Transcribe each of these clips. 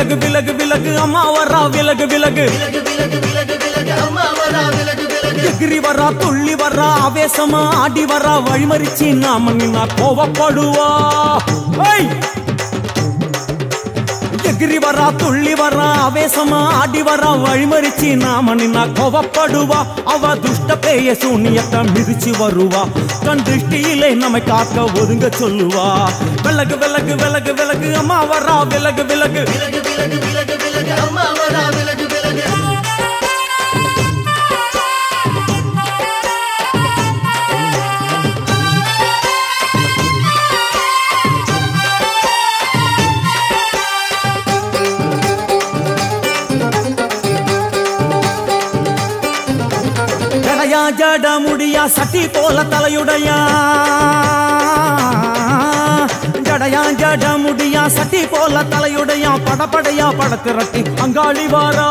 விலகு விலகு விலகு அம்மா வரா விலகு விலகு விலகு விலகு விலகு விலகு அம்மா வரா விலகு விலகு எகிரி வரா துள்ளி வரா ஆவேசமா ஆடி வரா வழிமறிச்சு நாம நின்னா கோவப்படுவா ஐய்! எகிரி வரா துள்ளி வரா ஆவேசமா ஆடி வரா வழிமறிச்சு நாம நின்னா கோவப்படுவா அவ துஷ்ட பேய சூனியத்தை மிதிச்சு வருவா கண் திருஷ்டியிலே நம்மை காக்க ஒதுங்க சொல்லுவா விலகு விலகு விலகு விலகு அம்மா வரா விலகு விலகு விலகு விலகு விலகு விலகு அம்மா வரா விலகு விலகு ஜடையா ஜட முடியா சட்டி போல தலையுடையா ஜடையா ஜட முடியா சட்டி போல தலையுடையா படபடையா படத்திரட்டி அங்காளி வாரா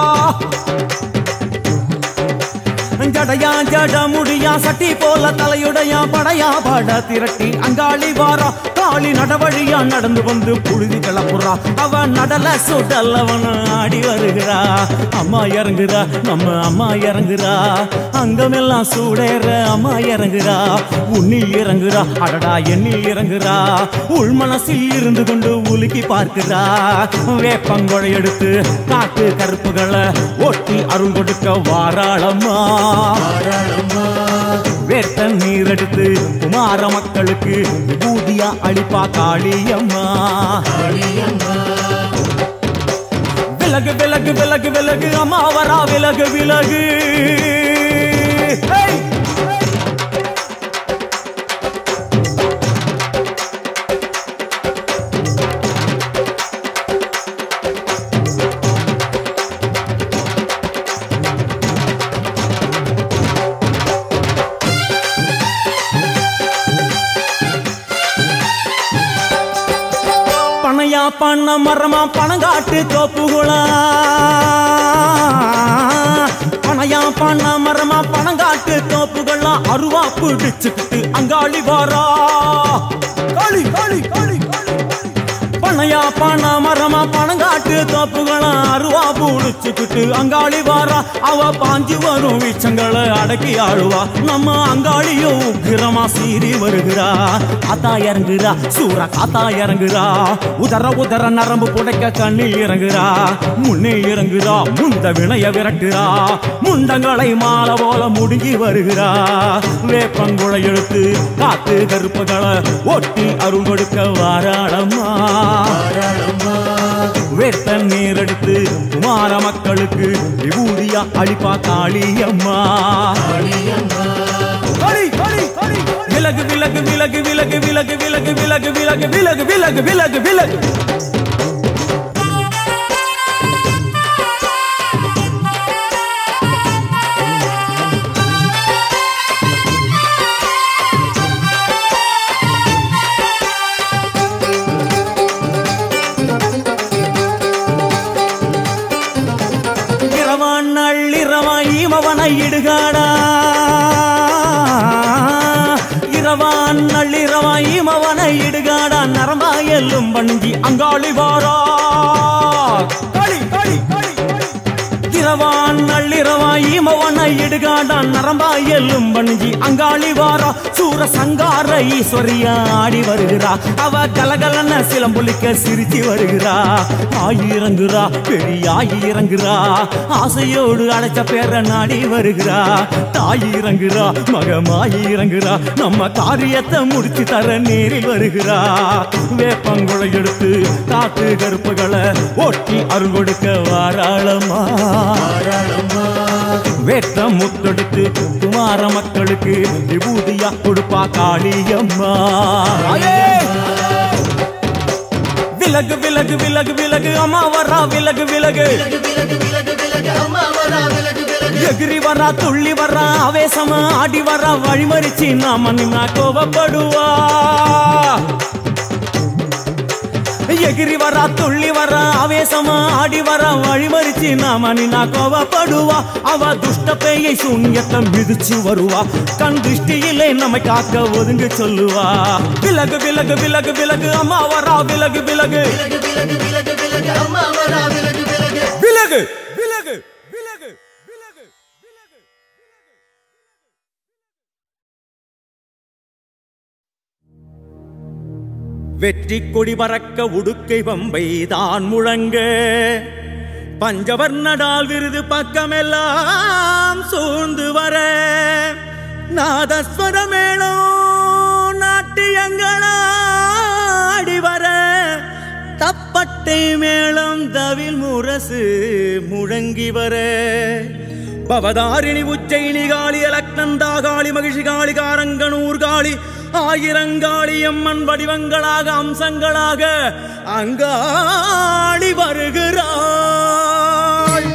ஜடையா ஜட முடியா சட்டி போல தலையுடையா படையா பட திரட்டி அங்காளி வாரா காளி நடவழியா நடந்து வந்து புழுதி கிளப்புறா அவ நடல சுடல்லவன ஆடி வருகிறா அம்மா இறங்குறா நம்ம அம்மா இறங்குறா அங்கமெல்லாம் சூடேற அம்மா இறங்குறா உன்னில் இறங்குறா அடடா எண்ணில் இறங்குறா உள் மனசில் இருந்து கொண்டு உலுக்கி பார்க்கிறா வேப்பங்கொடை எடுத்து காட்டு கருப்புகளை ஒட்டி அருள் கொடுக்க வாராளம்மா வேட்ட நீர் எடுத்து குமார மக்களுக்கு விபூதியா அளிப்பா காளியம்மா விலகு விலகு விலகு விலகு அம்மா வரா விலகு விலகு ஹேய்! பனையா பண்ண மரமா பணங்காட்டு தோப்புகுளா பனையா பண்ண மரமா பணங்காட்டு தோப்புகளா அருவா பிடிச்சுக்கிட்டு அங்காளி வாரா காளி காளி காளி காளி பனையா பண மரமா பணங்காட்டு தோப்புகளா அருவா பூடிச்சுக்கிட்டு அங்காளி வாரா அவ பாஞ்சு வரும் வீச்சங்களை அடக்கி ஆளுவா நம்ம அங்காளியும் உக்கிரமா சீறி வருகிறா காத்தா இறங்குறா சூற காத்தா இறங்குறா உதர உதர நரம்பு புடைக்க கண்ணில் இறங்குறா முன்னே இறங்குறா முந்த வினைய விரட்டுறா முண்டங்களை மாலை போல முடிஞ்சி வருகிறா வேப்பங்குளை எடுத்து காத்து கருப்புகளை ஒட்டி அருள் கொடுக்க வாராளம்மா வேட்ட நீர் எடுத்து குமார மக்களுக்கு விபூதியா அளிப்பா காளியம்மா காளி, காளி, காளி, காளி. விலகு விலகு விலகு விலகு விலகு விலகு விலகு விலகு விலகு விலகு விலகு விலகு இரவான் நள்ளிரவா ஈமவனை இடுகாடா இரவான் நள்ளிரவா ஈமவனை இடுகாடா நரம்பா எல்லும் பணிஞ்சி அங்காளி வாரா காளி காளி காளி காளி இரவான் நள்ளிரவா ஈமவன இடுகாடா நரம்பா எல்லும் பணிஞ்சி அங்காளி வாரா சூர சங்கார ஈஸ்வரியா ஆடி வருகிறா அவ கலகலன சிலம்புலிக்க சிரிச்சு வருகிறா ஆயி இறங்குறா பெரிய ஆயி இறங்குறா ஆசையோடு அடைச்ச பேர நாடி வருகிறா தாய் இறங்குறா மகமாயி இறங்குறா நம்ம காரியத்தை முடிச்சு தர நேரில் வருகிறா வேப்பங்குளை எடுத்து காத்து கருப்புகளை ஒட்டி அருள் கொடுக்க வாராளமா வேட்ட முத்தெடுத்து குமார மக்களுக்கு விபூதியா கொடுப்பா காளியம்மா விலகு விலகு விலகு விலகு அம்மா வரா விலகு விலகு விலகு விலகு விலகு விலகு அம்மா வரா விலகு விலகு எகிரி வரா துள்ளி வரா ஆவேசமா ஆடி வரா வழிமறிச்சு நாம நின்னா கோவப்படுவா எகிரி வரா துள்ளி வரா ஆவேசமா ஆடி வரா வழிமறிச்சு நாம நின்னா கோவப்படுவா அவ துஷ்ட பேயை சூன்யத்தை மிதிச்சு வருவா கண் திருஷ்டியிலே நம்மை காக்க ஒதுங்க சொல்லுவா விலகு விலகு விலகு விலகு அம்மா வரா விலகு விலகு விலகு விலகு விலகு விலகு அம்மா வரா விலகு விலகு விலகு விலகு விலகு விலகு விலகு வெற்றி கொடி பறக்க உடுக்கை பம்பை தான் முழங்க பஞ்சவர்ணடால் விருது பக்கமெல்லாம் சூழ்ந்து வர நாதஸ்வர மேளம் நாட்டியங்களாடி வர தப்பட்டை மேளம் தவில் முரசு முழங்கி வர பவதாரிணி உச்சைனி காளி அலக்னந்தா காளி மகிழ்ச்சி காளி காரங்கனூர் காளி ஆயிரங்காளி அம்மன் வடிவங்களாக அம்சங்களாக அங்காளி வருகிறாள்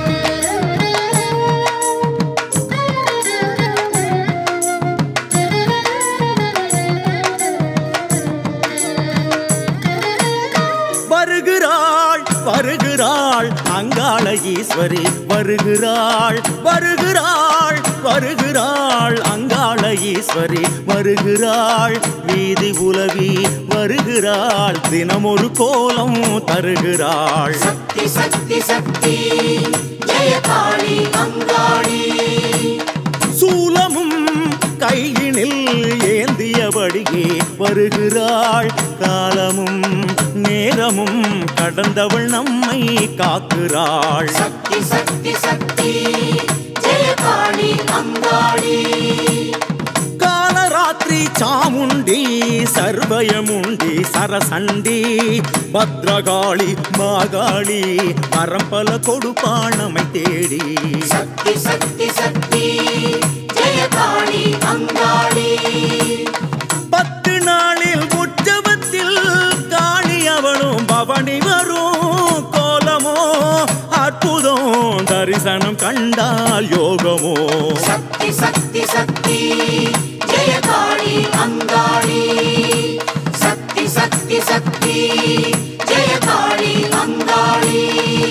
வருகிறாள் வருகிறாள் அங்காள ஈஸ்வரி வருகிறாள் வருகிறாள் வருகிறாள் அங்காள ஈஸ்வரி வருகிறாள் வீதி உலவி வருகிறாள் தினமொரு கோலம் தருகிறாள் சக்தி சக்தி சக்தி ஜெய காளி அங்காளி சூலமும் கையினில் ஏந்தியபடியே வருகிறாள் காலமும் நேரமும் கடந்தவள் நம்மை காக்கிறாள் சக்தி சக்தி சக்தி ஜெய காளி அங்காளி காலராத்திரி சாமுண்டி சர்வயமுண்டி சரசண்டி பத்ரகாளி மாகாளி பரம்பல கொடுப்பாணமை தேடி சக்தி சக்தி சக்தி ஜெய காளி அங்காளி பத்து நாளில் உற்சவத்தில் காளி அவளும் பவனி வரும் கோலமோ அற்புதம் தரிசனம் கண்டால் யோகமோ சக்தி சக்தி சக்தி ஜெய காளி அங்காளி சக்தி சக்தி சக்தி ஜெய காளி அங்காளி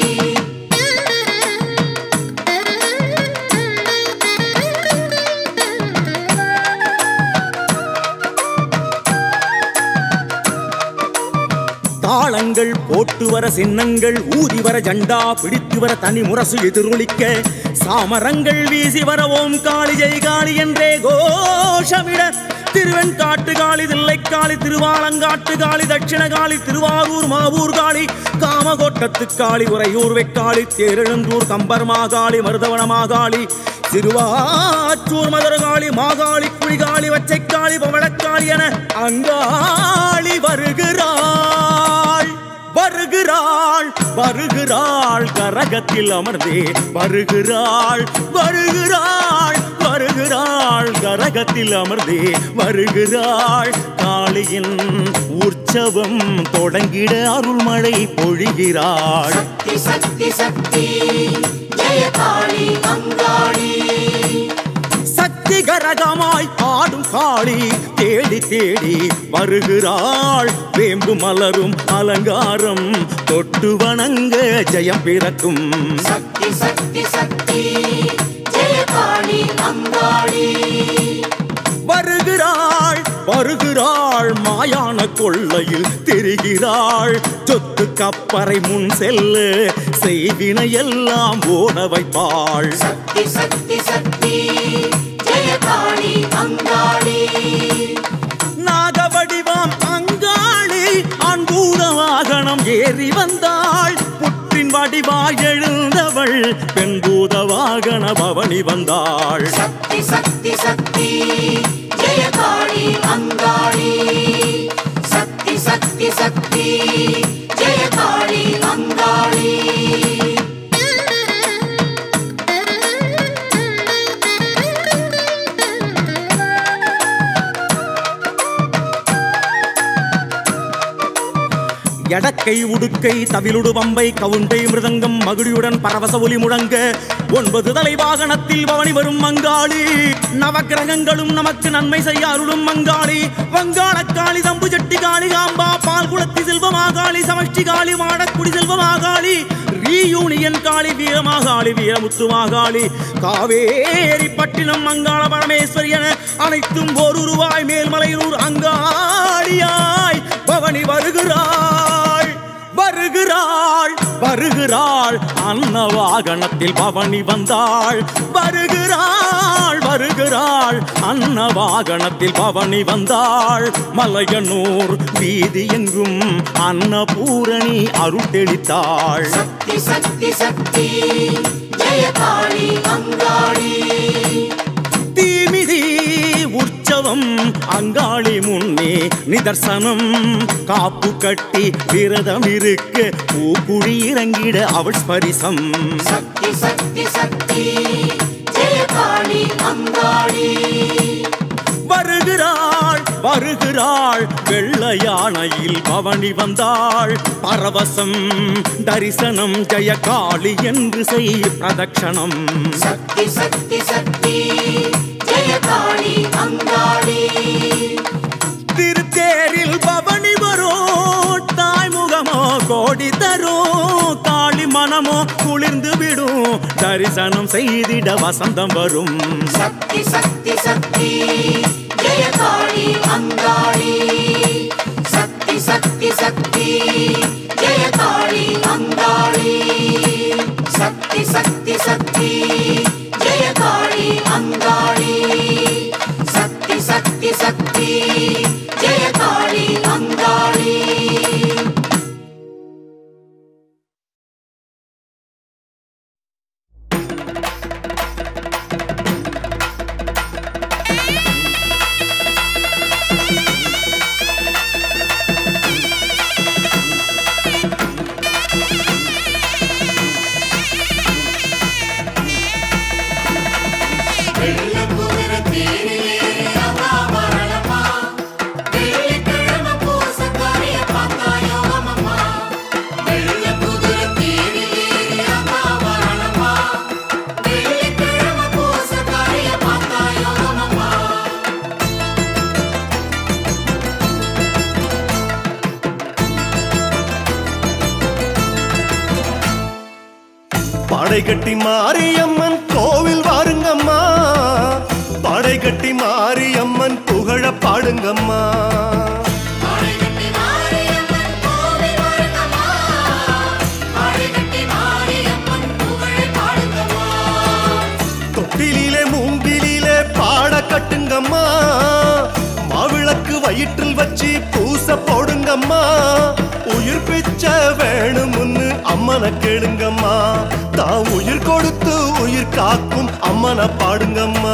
தாளங்கள் போட்டு வர சின்னங்கள் ஊதி வர ஜண்டா பிடித்து வர தனி முரசு எதிரொலிக்க சாமரங்கள் வீசி வர ஓம் காளி ஜெய் காளி என்றே கோஷமிட திருவெண் காட்டு காளி தில்லைக்காளி திருவாலங்காட்டு காளி தட்சிண காளி திருவாரூர் மாவூர் காளி காமகோட்டத்து காளி உறையூர் வெக்காளி தேரெழுந்தூர் கம்பர் மாகாளி மருதவன மாகாளி திருவாச்சூர் மதுரகாளி மாகாளி குழிகாளி வச்சைக்காளி பவளக்காளி என அங்காளி வருகிறாள் வருகிறாள் வருகிறாள் கரகத்தில் அமர்ந்தே வருகிறாள் வருகிறாள் வருகிறாள் கரகத்தில் அமர்ந்தே வருகிறாள் காளியின் உற்சவம் தொடங்கிட அருள்மழை பொழிகிறாள் சக்தி சக்தி சக்தி ஜெய காளி அங்காளி சக்தி கரகமாய் ஆடும் காளி தேடி தேடி வருகிறாள் வேம்பு மலரும் அலங்காரம் தொட்டு வணங்க ஜெயம் பிறக்கும் சக்தி சக்தி சக்தி ஜெய காளி அங்காளி வருகிறாள் வருகிறாள் மாயான கொள்ளையில் தெரிகிறாள் சொத்து கப்பறை முன் செல்ல செய்வினை எல்லாம் ஓட வைப்பாள் சக்தி சக்தி சக்தி ஜெய காளி அங்காளி நாகவடிவாம் அங்காளி அன்பூர வாகனம் ஏறி வந்தாள் புற்றின் வடிவாய் எழுந்தவள் பெண்பூத வாகன பவனி வந்தாள் சக்தி சக்தி சக்தி ஜெய காளி அங்காளி சக்தி சக்தி சக்தி ஜெய காளி அங்காளி எடக்க தக்கை உடுக்கை தவிலுடு பம்பை கவுண்டை மிருதங்கம் மகுடியுடன் பரவச ஒலி முழங்க ஒன்பது தலை வாகனத்தில் பவனி வரும் மங்காளி நவக்கிரகங்களும் நமக்கு நன்மை செய்ய அருளும் மங்காளி வங்காளக்காளி தம்பு ஜட்டி காளி காம்பா பால் குளத்தி செல்வமாகாளி சமஷ்டி காளி மாடக்குடி செல்வமாகாளி ரீயூனியன் காளி வீரமாகாளி வீரமுத்து மாகாளி காவேரி பட்டினம் மங்காள பரமேஸ்வரி என அனைத்தும் ஒரு ரூபாய் மேல்மலையூர் அங்காளியாய் பவனி வருகிறாள் வருகிறாள் வருகிறாள் அன்ன வாகனத்தில் பவனி வந்தாள் வருகிறாள் வருகிறாள் அன்ன வாகனத்தில் பவனி வந்தாள் மலையனூர் வீதி எங்கும் அன்னபூரணி அருள் தெளித்தாள் சக்தி சக்தி சக்தி ஜெய காளி அங்காளி தீமிதி உற்சவம் அங்காளி முன்னே நிதர்சனம் காப்பு கட்டி விரதம் இருக்க பூக்குழி இறங்கிட அவள் ஸ்பரிசம் சக்தி சக்தி சக்தி ஜெய காளி அங்காளி வருகிறாள் வருகிறாள் வெள்ள யானையில் பவனி வந்தாள் பரவசம் தரிசனம் ஜெயகாளி என்று செய் பிரதக்ஷணம் சக்தி சக்தி சக்தி ஜெய காளி அங்காளி திருத்தேரில் பவனி வரும் தாய்முகமோ கோடி தரும் காளி மனமோ குளிர்ந்து விடும் தரிசனம் செய்திட வசந்தம் வரும் சக்தி சக்தி சக்தி ஜெய காளி அங்காளி சக்தி சக்தி சக்தி ஜெய காளி அங்காளி சக்தி சக்தி சக்தி ஜெய காளி அங்காளி சக்தி சக்தி சக்தி ஜெய காளி அங்காளி படை கட்டி மாரியம்மன் கோவில் வாருங்கம்மா படை கட்டி மாரியம்மன் புகழ பாடுங்கம்மா தொட்டிலே மூங்கிலே பாட கட்டுங்கம்மா மாவிளக்கு வயிற்றில் வச்சு பூச போடுங்கம்மா உயிர் பிச்சை வேணும்னு அம்மனை கேளுங்கம்மா தான் உயிர் கொடுத்து உயிர் காக்கும் அம்மனை பாடுங்கம்மா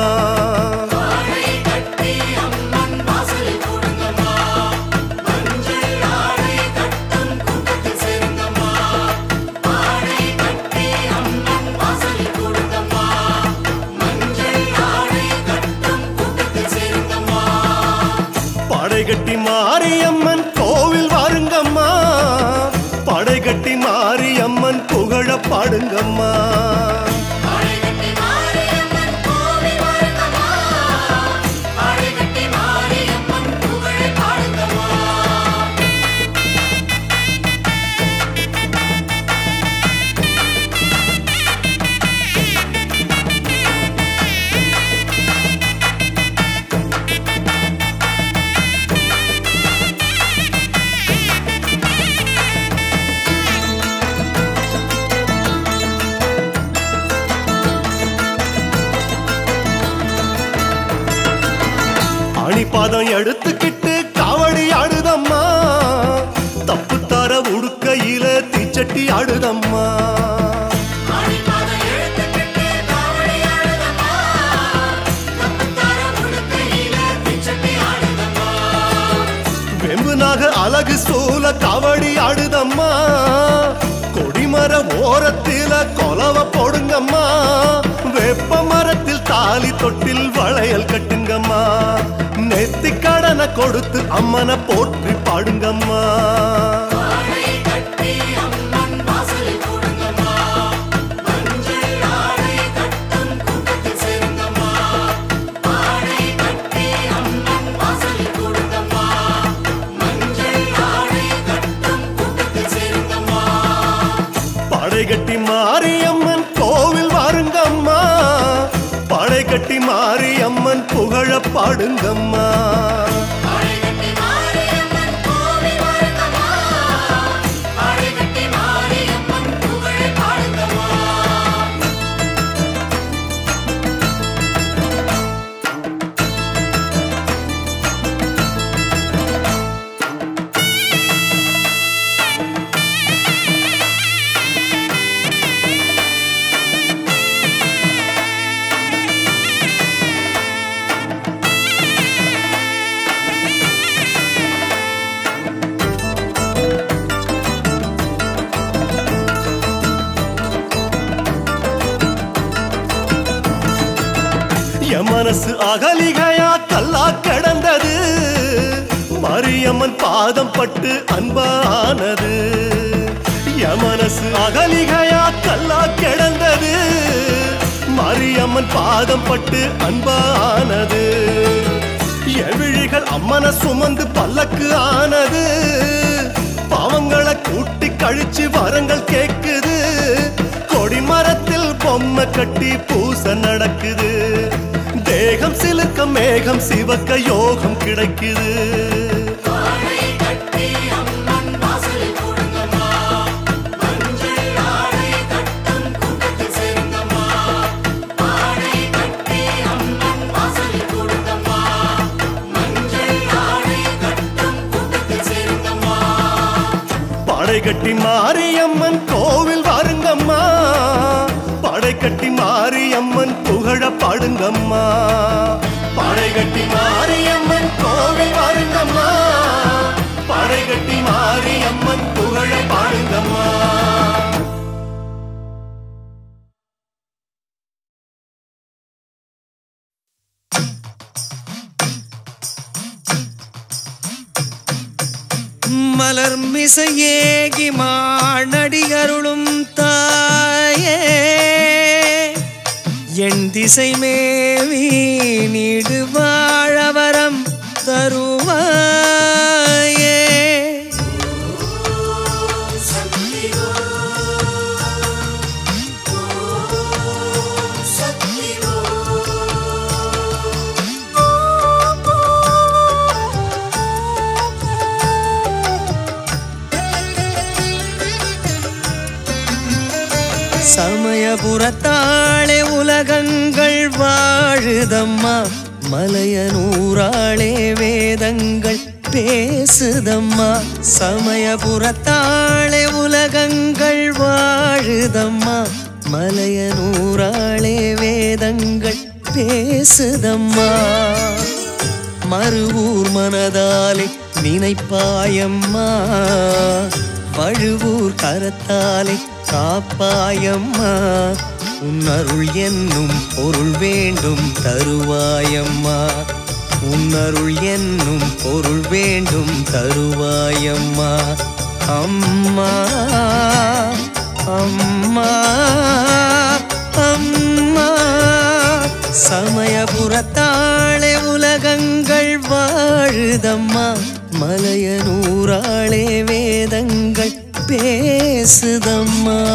படை கட்டி மாரியம்மன் கோவில் வாருங்கம்மா படை கட்டி மாரியம்மன் புகழ பாடுங்கம்மா அணிபாதம் எடுத்துக்கிட்டு காவடி ஆடுதம்மா தப்பு தர உடுக்கையில தீச்சட்டி ஆடுதம்மா வெம்புனாக அழகு சூல காவடி ஆடுதம்மா கொடிமர ஓரத்தில கொலவ போடுங்கம்மா வேப்ப மரத்தில் தாலி தொட்டில் வளையல் கட்டுங்கம்மா நெத்தி கடனை கொடுத்து அம்மனை போற்றி பாடுங்கம்மா படைகட்டி மாரியம்மன் கோவில் வாருங்கம்மா படைகட்டி மாரியம்மன் புகழ பாடுங்கம்மா பாடைகட்டி மாரியம்மன் கோவில் வாருங்கம்மா பாடைகட்டி மாரியம்மன் புகழை பாடுங்கம்மா என் மனசு அகலிகையா கல்லா கிடந்தது மரியம்மன் பாதம் பட்டு அன்பானது என் மனசு அகலிகையா கல்லா கிடந்தது மரியம்மன் பாதம் பட்டு அன்பானது என் விழிகள் அம்மனை சுமந்து பல்லக்கு ஆனது பாவங்களை கூட்டி கழிச்சு வரங்கள் கேக்குது கொடிமரத்தில் பொம்மை கட்டி பூச நடக்குது தேகம் சிலுக்க மேகம் சிவக்க யோகம் கிடைக்குது பாடை கட்டி அம்மன் வாசலில் கூடுங்கம்மா மஞ்சள் ஆடை கட்டும் கூட்டத்தில் சேருங்கம்மா பாடை கட்டி அம்மன் வாசலில் கூடுங்கம்மா மஞ்சள் ஆடை கட்டும் கூட்டத்தில் சேருங்கம்மா படை கட்டி மாரியம்மன் கோவில் வாருங்கம்மா படை கட்டி மாரியம்மன் புகழ பாடுங்கம்மா படை கட்டி மாரியம்மன் கோவில் வாருங்கம்மா படை கட்டி மாரியம்மன் புகழ பாடுங்கம்மா மலர் மிசையேகி மானடிகருளும் தாயே என் திசை மேவி நீடு வாழவரம் தருவாயே சமயபுரத்தாளே உலகங்கள் வாழுதம்மா மலையனூராளே வேதங்கள் பேசுதம்மா சமயபுரத்தாளே உலகங்கள் வாழுதம்மா மலையனூராளே வேதங்கள் பேசுதம்மா மறுவூர் மனதாலே நினைப்பாயம்மா வழுவூர் கரத்தாலே காப்பாயம்மா உன்னருள் என்னும் பொருள் வேண்டும் தருவாயம்மா உன்னருள் என்னும் பொருள் வேண்டும் தருவாயம்மா அம்மா அம்மா அம்மா சமயபுரத்தாளே உலகங்கள் வாழுதம்மா மலையனூராளே வேதங்கள் பேசுதம்மா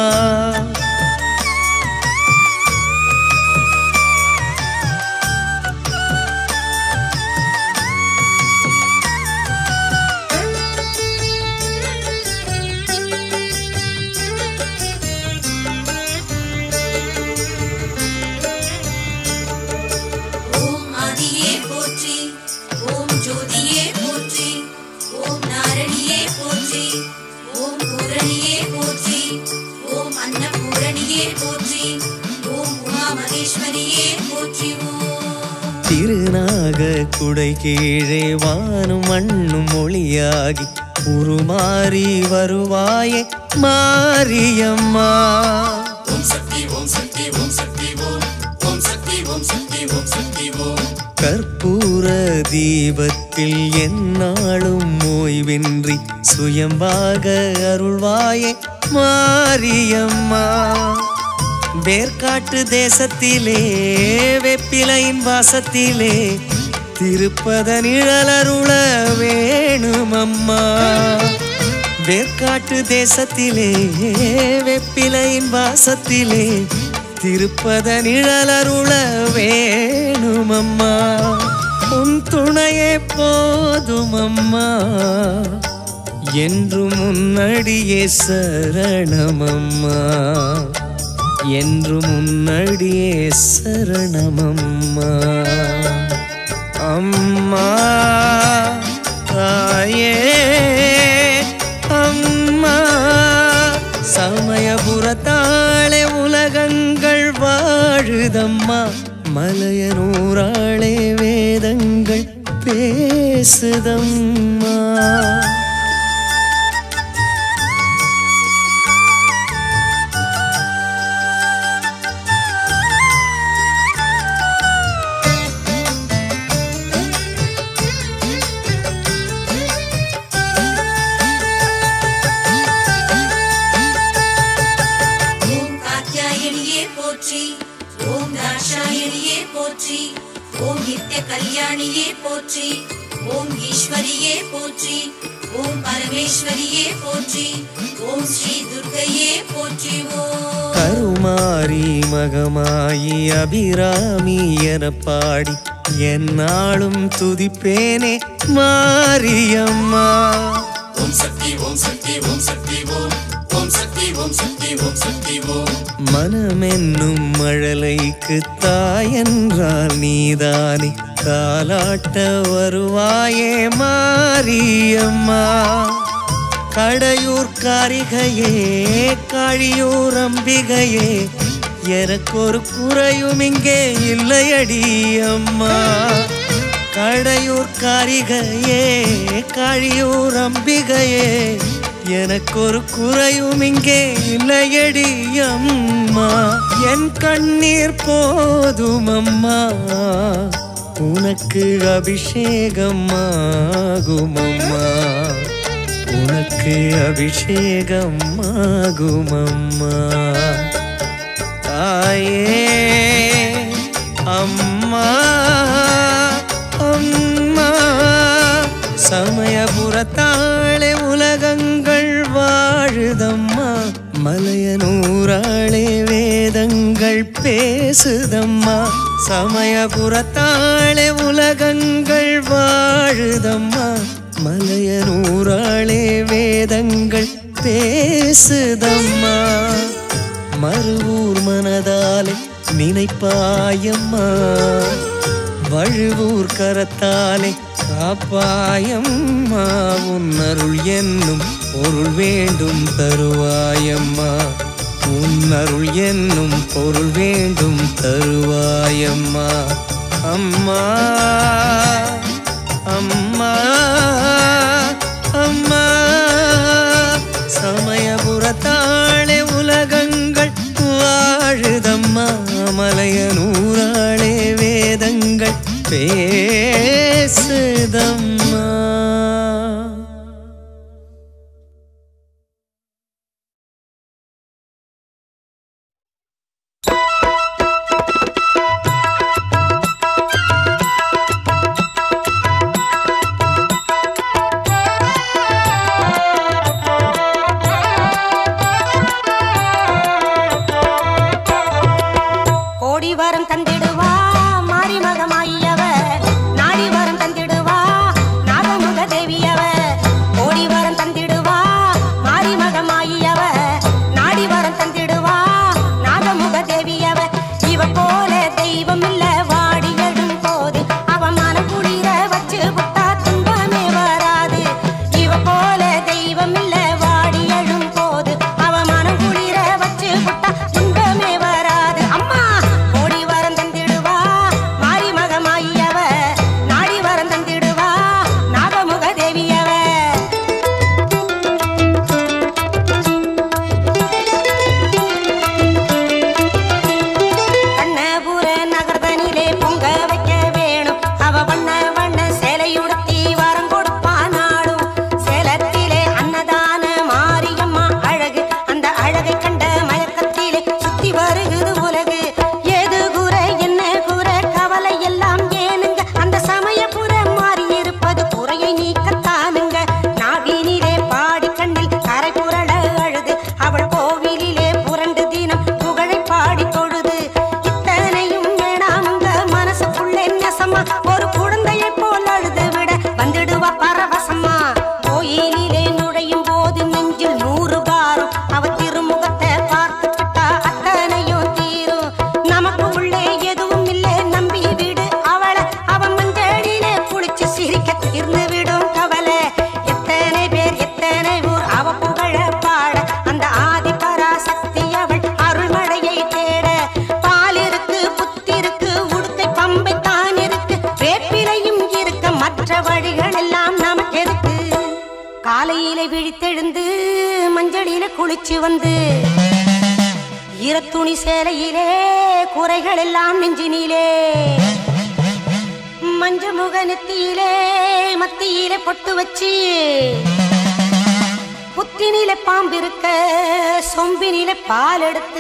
ஓம் ஆதியே போற்றி ஓம் ஜோதியே போற்றி ஓம் நாரணியே போற்றி ஓம் பூரணியே போற்றி ஓம் அன்னபூரணியே போற்றி ஓம் உமா மகேஸ்வரியே போற்றி ஓம் திருநாக குடை கீழே வானும் மண்ணும் மொழியாகி உருமாறி வருவாயே மாரியம்மா கற்பூர தீபத்தில் எந்நாளும் ஓய்வின்றி சுயம்பாக அருள்வாயே மாரியம்மா வேர்க்காட்டு தேசத்திலே வெப்பிலையின் வாசத்திலே திருப்பத நிழலருள வேணுமம்மா வேர்க்காட்டு தேசத்திலே வெப்பிலையின் வாசத்திலே திருப்பத நிழலருள வேணுமம்மா உன் துணையே போதுமம்மா என்று முன்னடியே சரணமம்மா என்று முன்னடியே சரணமம்மா அம்மா தாயே அம்மா சமயபுரத்தாளே உலகங்கள் வாழுதம்மா மலையனூராளே வேதங்கள் பேசுதம்மா ஓம் காத்தியாயனியே போற்றி ஓம் தாட்சாயணியே போற்றி ஓம் நித்திய கல்யாணியே போற்றி ஓம் ஈஸ்வரியே போற்றி ஓம் பரமேஸ்வரியே போற்றி ஓம் ஸ்ரீ துர்க்கையே போற்றி ஓம் கருமாரி மகமாயி அபிராமி என பாடி என்னாலும் துதிப்பேனே மாரியம்மா ஓம் சக்தி ஓம் சக்தி ஓம் சக்தி ஓம் ஓம் சக்தி ஓம் சக்தி ஓம் சக்தி ஓம் மனமென்னும் மழலைக்கு தாயென்றால் நீதானே காலாட்ட வருவாயே மாரியம்மா கடையூர் காரிகையே காழியூர் அம்பிகையே எனக்கொரு குறையும் இங்கே இல்லையடி அம்மா கடையூர் காரிகையே காழியூர் அம்பிகையே எனக்கொரு குறையும் இங்கே இல்லையடி அம்மா என் கண்ணீர் போதும் அம்மா உனக்கு அபிஷேகம் ஆகும் அம்மா உனக்கு அபிஷேகம் ஆகும் அம்மா தாயே அம்மா அம்மா சமயபுரத்தாளே உலகங்கள் வாழுதம்மா மலையனூராளே வேதங்கள் பேசுதம்மா சமயபுரத்தாளே உலகங்கள் வாழுதம்மா மலையனூராளே வேதங்கள் பேசுதம்மா மறுவூர் மனதாலே நினைப்பாயம்மா வழுவூர் கரத்தாலே காப்பாயம்மா உன் அருள் என்னும் பொருள் வேண்டும் தருவாயம்மா உன் அருள் என்னும் பொருள் வேண்டும் தருவாயம்மா அம்மா அம்மா அம்மா சமயபுரத்தாளே உலகங்கள் வாழுதம்மா மலையனூராளே வேதங்கள் பேசுதம்மா கோடி வரம் தந்திடுவா மாறி மகமாயியவர் நாடி வந்து ஈரத்துணி சேலையிலே குறைகள் எல்லாம் நெஞ்சினிலே மஞ்ச முக நெத்தியிலே மத்தியிலே பொட்டு வச்சு புத்தினிலே பாம்பிருக்க சொம்பினிலே பால் எடுத்து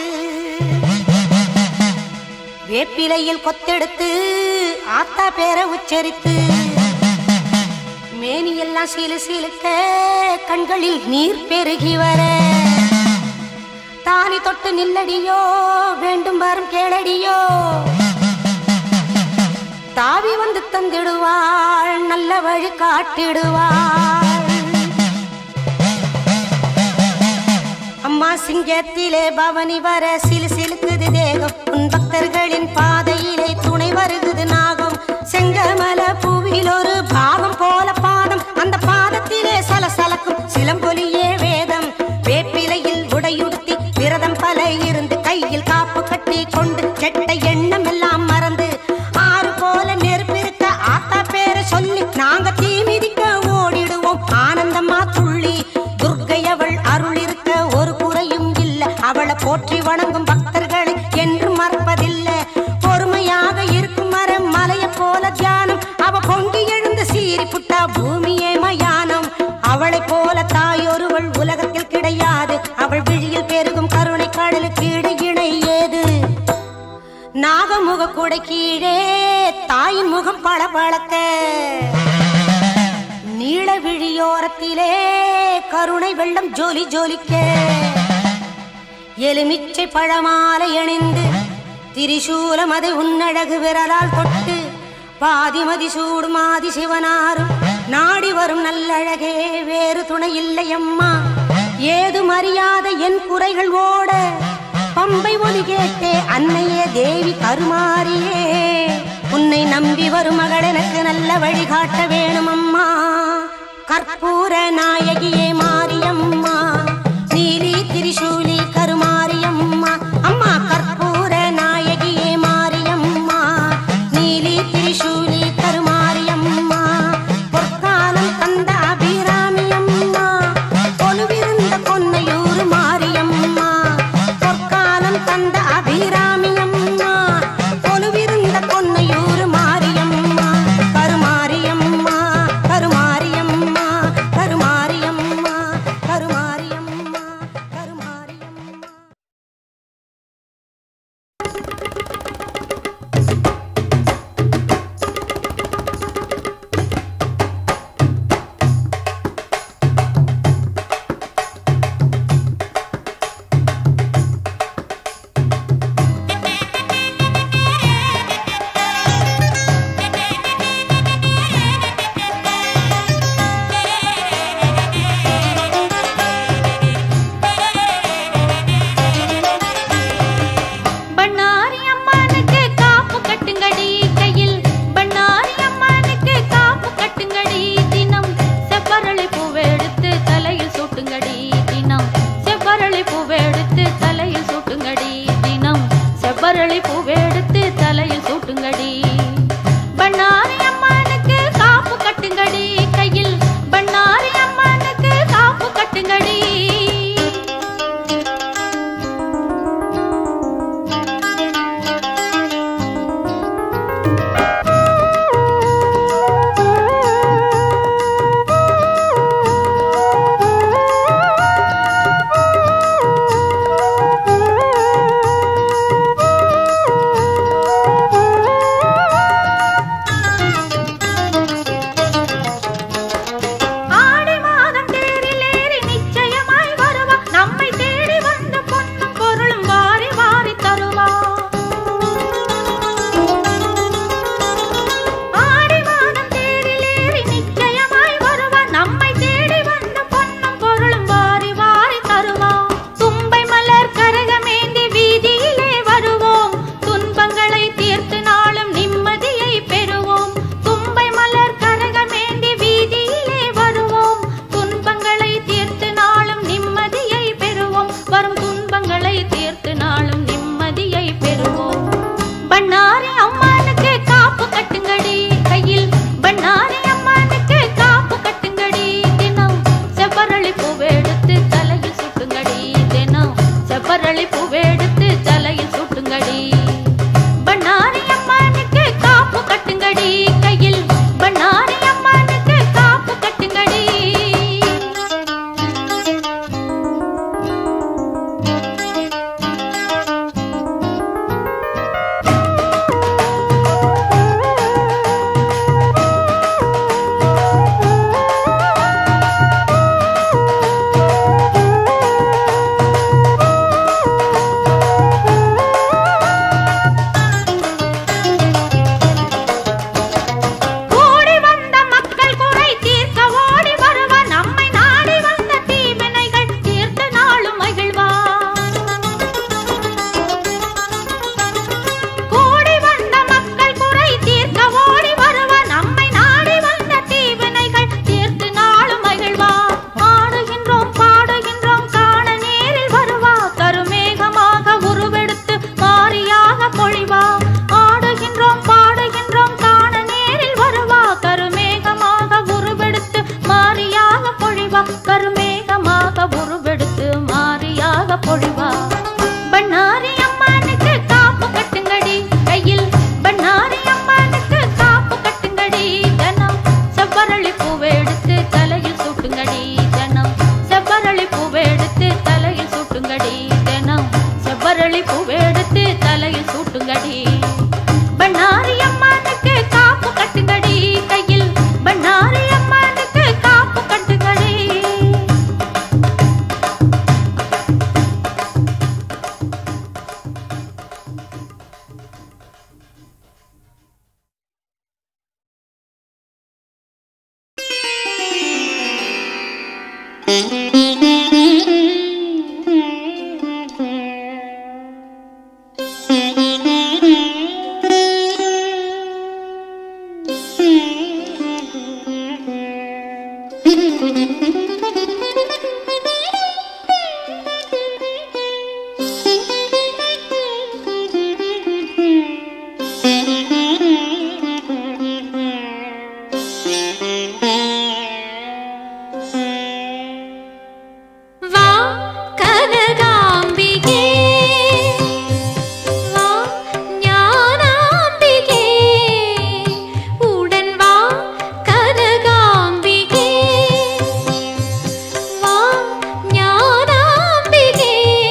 வேப்பிலையில் கொத்தெடுத்து ஆத்தா பேரை உச்சரித்து மேனியெல்லாம் சீலு சீலுக்க கண்களில் நீர் பெருகி வர தாலி தொட்டு நில்லடியோ வேண்டும் வரும் கேளடியோ தாவி வந்து தந்திடுவாள் நல்ல வழி காட்டிடுவாள் அம்மா சிங்கத்திலே பவனி வர சிலு சிலுக்குது தேகம் உன் பக்தர்களின் பாதையிலே துணை வருகுது நாகம் செங்கமல பூவில் ஒரு பாவம் போல பாதம் அந்த பாதத்திலே சலசலக்கும் சிலம்பொலியே வேதம் வேப்பிலையில் உடையுடுத்தி விரதம் பல இருந்து கையில் காப்பு கட்டி கொண்டு கெட்ட எண்ணம் எல்லாம் மறந்து ஆறு போல நெருப்பிருக்க ஆத்தா பேரை சொல்லி நாங்க தீ மிதிக்க ஓடிடுவோம் ஆனந்தமா துள்ளி துர்க்கை அவள் அருள் இருக்க ஒரு குறையும் இல்ல அவளை போற்றி வணங்கும் பக்தர்களை என்று மறப்பதில்லை பொறுமையாக இருக்கும் மரம் மலைய போல தியானம் அவ பொங்கி எழுந்து சீறி புட்டா பூமியே மயானம் அவளை போல தாயொருவள் உலகத்தில் கிடையாது அவள் விழியில் பெருகும் கருணை கடலுக்கு இடு இணை ஏது நாகமுக கூட கீழே தாயின் முகம் பளபளக்க நீள விழியோரத்திலே கருணை வெள்ளம் ஜோலி ஜோலிக்க எலுமிச்சை பழமாலை அணிந்து திரிசூலம் அதை உன்னழகு விரலால் தொட்டு பாதிமதி சூடும் ஆதி சிவனாரும் நாடி வரும் நல்லழகே வேறு துணை இல்லை அம்மா ஏதும் அறியாத என் குறைகள் ஓட பம்பை ஒலி கேட்டே அன்னையே தேவி கருமாரியே உன்னை நம்பி வரும் மகள் எனக்கு நல்ல வழிகாட்ட வேணும் அம்மா கற்பூர நாயகியே மாரியம்மா நீலி திரிசூலி கருமாரியம்மா அம்மா கற்பூர நாயகியே மாரியம்மா நீலி திரிசூலி கருமாரியம்மா பொற்காலம் தந்த அபிராமியம்மா கொலுவிருந்த கொன்னையூர் மாரியம்மா பொற்காலம் தந்த அபிராமியம்மா கொலுவிருந்த கொன்னையூர் மாரியம்மா கருமாரியம்மா கருமாரியம்மா கருமாரியம்மா கருமாரியம்மா கருமாரியம்மா பண்ணாரி அம்மனுக்கு காப்பு கட்டுங்கடி கையில் பண்ணாரி அம்மனுக்கு காப்பு கட்டுங்கடி தினம் செவ்வரளி பூவெடுத்து தலையில் சூட்டுங்கடி தினம் செவ்வரளி பூவெடுத்து தலையில் சூட்டுங்கடி தினம் செவ்வரளி பூவெடுத்து தலையில் சூட்டுங்கடி பண்ணாரி அம்மனுக்கு காப்பு கட்டுங்கடி கையில் பண்ணாரி அம்மனுக்கு காப்பு கட்டுங்கடி ஆ பண்ணாரி அம்மனுக்கு காப்பு கட்டுங்கடி கையில் பண்ணாரி அம்மனுக்கு காப்பு கட்டுங்கடி ஜனம் செவ்வரளி பூவை எடுத்து தலையில் சூட்டுங்கடி ஜனம் செவ்வரளி பூவை எடுத்து தலையில் சூட்டுங்கடி ஜனம் செவ்வரளி பூவை எடுத்து தலையில் சூட்டுங்கடி பண்ணாரி அம்மனுக்கு காப்பு கட்டுங்கடி கையில் பண்ணாரி அம்மனுக்கு காப்பு கட்டுங்கடி வா கனகாம்பிகே வா ஞானாம்பிகே உடன் வா கனகாம்பிகே வா ஞானாம்பிகே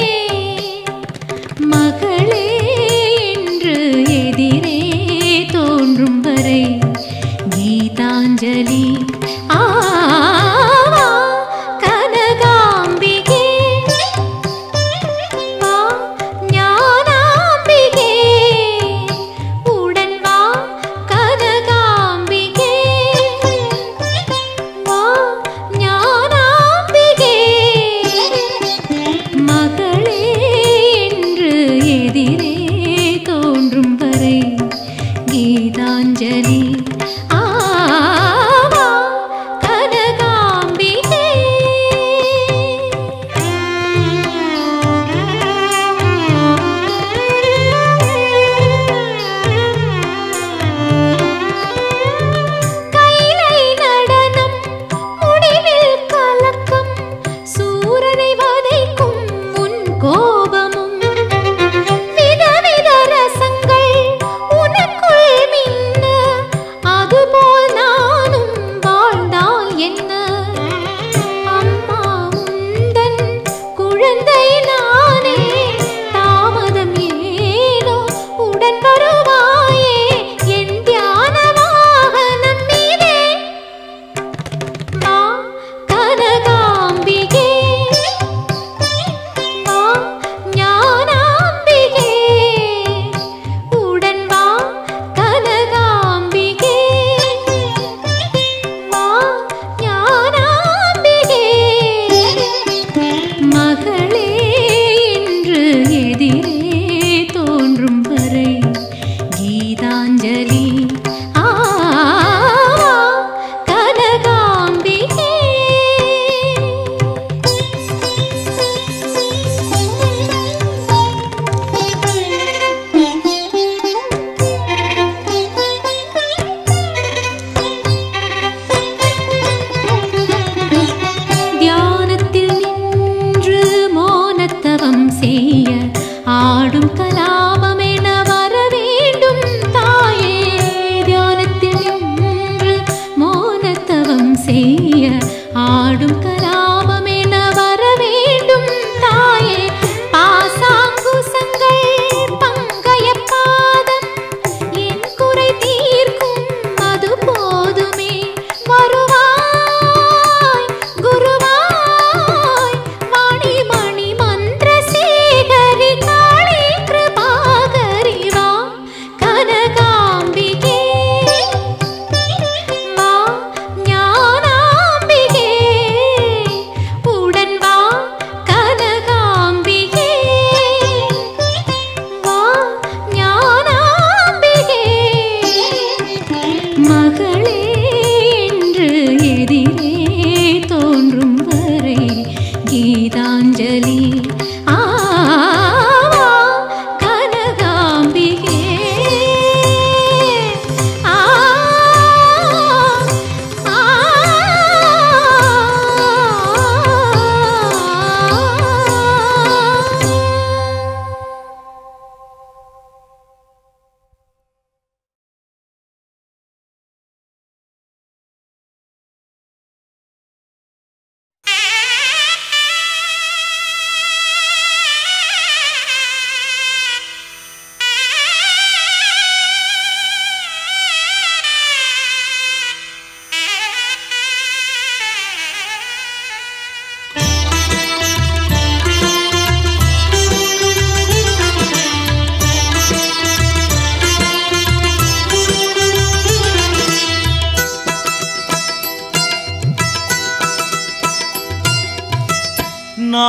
மகளே என்று எதிரே தோன்றும் வரை கீதாஞ்சலி ஆவா கனகாம்பிகே வா ஞானாம்பிகே உடன் வா கனகாம்பிகே வா ஞானாம்பிகே மகளே என்று எதிரே தோன்றும் வரை கீதாஞ்சலி ஆவா கனகாம்பிகே கைலை நடனம் முடிவில் கலக்கம் சூரனை வதைக்கும் உன் கோபமும் விதவித ரசங்கள் உனக்குள் மின்ன அதுபோல் நானும் வாழ்ந்தால் என்ன அம்மா உந்தன் குழந்தை நானே தாமதம் ஏனோ உடன் வருவாயே என் தியான வாகனம் நீதே வா கனகாம்பிகே வா ஞானாம்பிகே உடன் வா கனகாம்பிகே வா ஞானாம்பிகே மகளே என்று எதிரே தோன்றும் வரை கீதாஞ்சலி ஆவா கனகாம்பிகே தியானத்தில் நின்று மோனத்தவம் செய்ய ஆடும் கலாபம் என வர வேண்டும் தாயே தியானத்தில் நின்று மோனத்தவம் செய்ய ஆடும் கலாபம் என வர வேண்டும் தாயே பாசாங்குசங்கள் பங்கைய பாதம் என் குறை தீர்க்கும் அது போதுமே வருவாய் குருவாய் வாணி மணி மந்திர சேகரி காளி கிருபா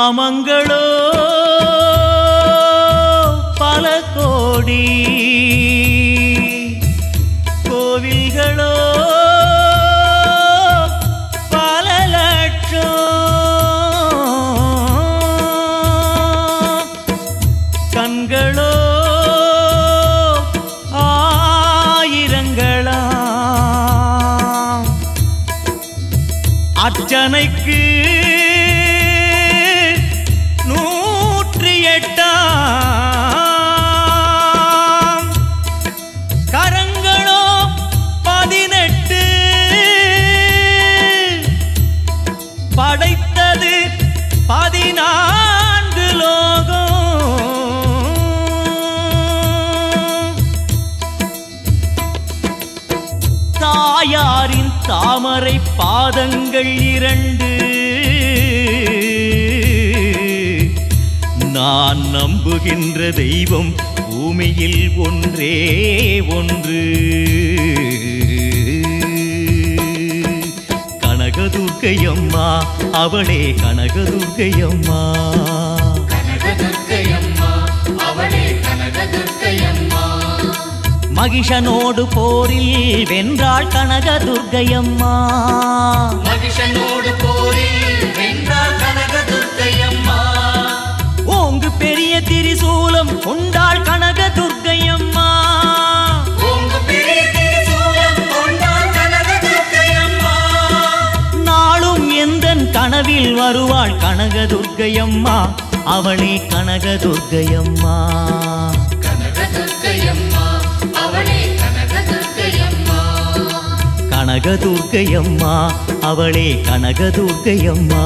நாமங்களோ பல கோடி கோவில்களோ பல லட்சம் கண்களோ ஆயிரங்களா அர்ச்சனைக்கு நூற்றி எட்டாம் கரங்களோ பதினெட்டு படைத்தது பதினான்கு லோகம் தாயாரின் தாமரை பாதங்கள் இரண்டு நான் நம்புகின்ற தெய்வம் பூமியில் ஒன்றே ஒன்று கனகதுர்க்கையம்மா அவளே கனகதுர்க்கையம்மா கனகதுர்க்கையம்மா அவளே கனகதுர்க்கையம்மா மகிஷனோடு போரில் வென்றாள் கனகதுர்க்கையம்மா மகிஷனோடு போரில் வென்றாள் கனகதுர்க்கையம்மா ஓங்கு பெரிய திரிசூலம் கொண்டாள் கனகதுர்க்கையம்மா ஓங்கு பெரிய திரிசூலம் கொண்டாள் கனகதுர்க்கையம்மா நாளும் எந்தன் கனவில் வருவாள் கனகதுர்க்கையம்மா அவளே கனகதுர்க்கையம்மா கனகதுர்க்கையம்மா அவளே கனகதுர்க்கையம்மா கனகதுர்க்கையம்மா அவளே கனகதுர்க்கையம்மா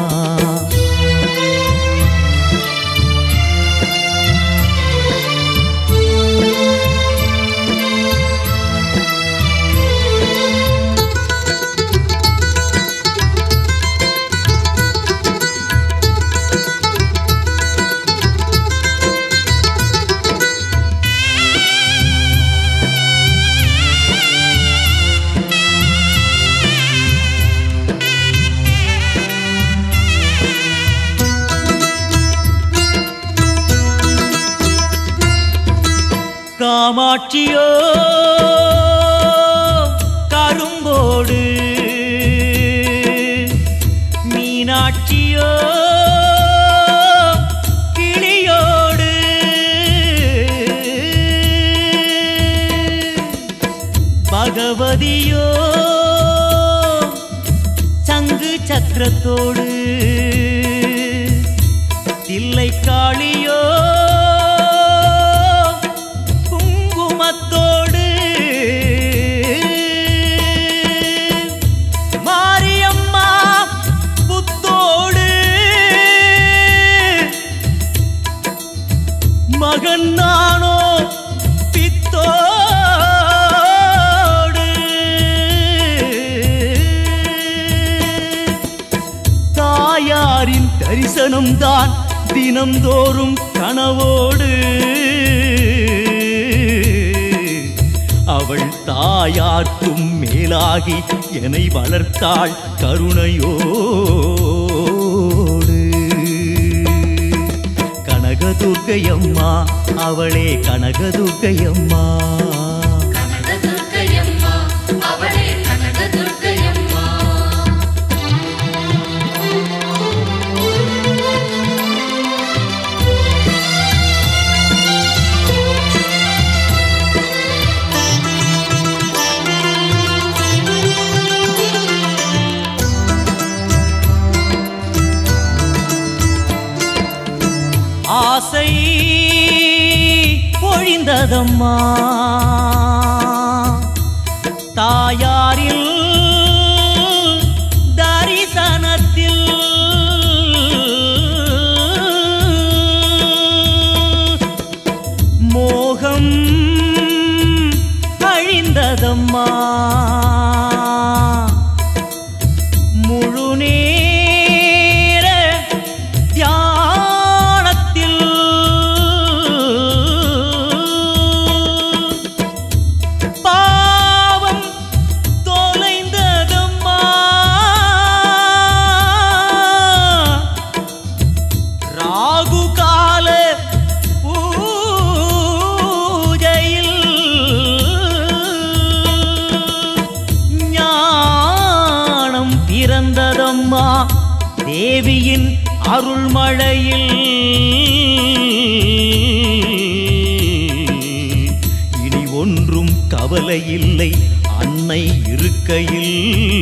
காமாட்சியோ கரும்போடு மீனாட்சியோ கிளியோடு பகவதியோ சங்கு சக்கரத்தோடு தில்லை காளியோ குங்குமத்தோடு மாரியம்மா புத்தோடு மகன் நானோ பித்தோடு தாயாரின் தரிசனம் தான் தினம்தோறும் கனவோடு அவள் தாயார்க்கும் மேலாகி என்னை வளர்த்தாள் கருணையோடு கனகதுர்க்கையம்மா அவளே கனகதுர்க்கையம்மா கனகதுர்க்கையம்மா அவளே கனகதுர்க்கையம்மா ஆசை பொழிந்ததம்மா தாயாரில் தரிசனத்தில் மோகம் அழிந்ததம்மா முழு நேர தியானத்தில் பாவம் அருள்மழையில் இனி ஒன்றும் கவலை இல்லை அன்னை இருக்கையில்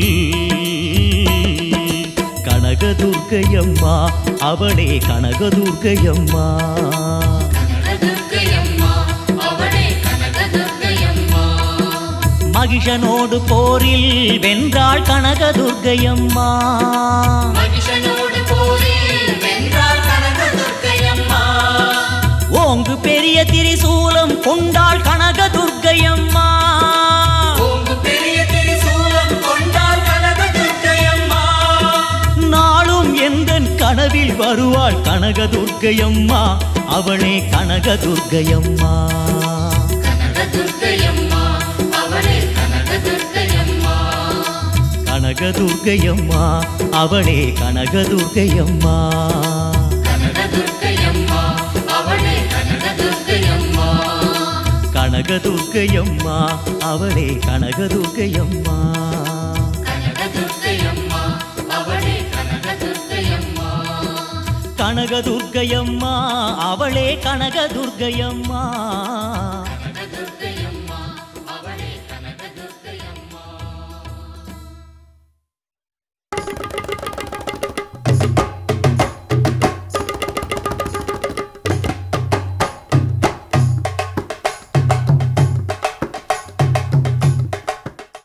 கனகதுர்க்கையம்மா அவளே கனகதுர்க்கையம்மா கனகதுர்க்கையம்மா அவளே கனகதுர்க்கையம்மா மகிஷனோடு போரில் வென்றாள் கனகதுர்க்கையம்மா மகிஷனோடு போரில் வென்றாள் கனகதுர்க்கையம்மா ஓங்கு பெரிய திரிசூலம் கொண்டாள் கனகதுர்க்கையம்மா ஓங்கு பெரிய திரிசூலம் கொண்டாள் கனகதுர்க்கையம்மா நாளும் எந்தன் கனவில் வருவாள் கனகதுர்க்கையம்மா அவளே கனகதுர்க்கையம்மா கனகதுர்க்கையம்மா அவளே கனகதுர்க்கையம்மா கனகதுர்க்கையம்மா அவளே கனகதுர்க்கையம்மா கனகதுர்க்கையம்மா அவளே கனகதுர்க்கையம்மா கனகதுர்க்கையம்மா அவளே கனகதுர்க்கையம்மா கனகதுர்க்கையம்மா அவளே கனகதுர்க்கையம்மா கனகதுர்க்கையம்மா அவளே கனகதுர்க்கையம்மா